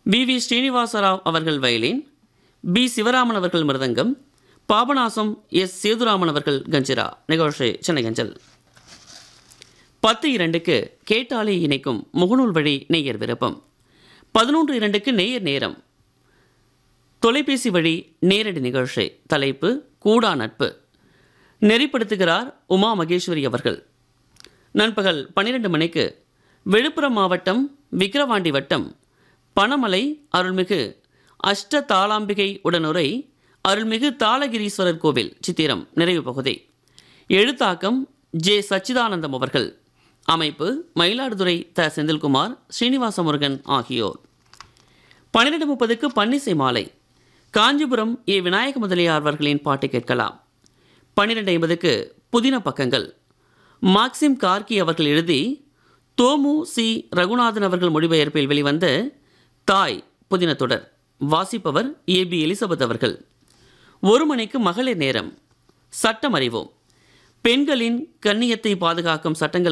we we Srinivasarao அவர்கள் violin B Sivaraman அவர்கள் மிருதங்கம் Papanasam S Sethuraman அவர்கள் கஞ்சிரா நிகழ்ச்சி சென்னை அஞ்சல் பத்து இரண்டுக்கு கேட்டாலே இணைக்கும் முகநூல் வழி நேயர் விருப்பம் பதினொன்று இரண்டுக்கு நேயர் நேரம் தொலைபேசி வழி நேரடி நிகழ்ச்சி தலைப்பு கூடா நட்பு நெறிப்படுத்துகிறார் உமா மகேஸ்வரி அவர்கள் நண்பகல் பன்னிரண்டு மணிக்கு விழுப்புரம் மாவட்டம் விக்கிரவாண்டி வட்டம் பனமலை அருள்மிகு அஷ்ட தாளாம்பிகை உடனுரை அருள்மிகு தாளகிரீஸ்வரர் கோவில் சித்திரம் நிறைவு பகுதி எழுத்தாக்கம் ஜே சச்சிதானந்தம் அவர்கள் அமைப்பு மயிலாடுதுறை த செந்தில்குமார் ஸ்ரீனிவாச முருகன் ஆகியோர் பன்னிரெண்டு முப்பதுக்கு பன்னிசை மாலை காஞ்சிபுரம் ஏ விநாயக முதலியார் அவர்களின் பாட்டு கேட்கலாம் பன்னிரெண்டு ஐம்பதுக்கு புதின பக்கங்கள் மார்க்சிம் கார்கி அவர்கள் எழுதி தோமு சி ரகுநாதன் அவர்கள் மொழிபெயர்ப்பில் வெளிவந்த தாய் புதின தொடர் வாசிப்பவர் ஏ பி எலிசபெத் அவர்கள் ஒரு மணிக்கு மகளிர் நேரம் சட்டம் அறிவோம் பெண்களின் கண்ணியத்தை பாதுகாக்கும் சட்டங்கள்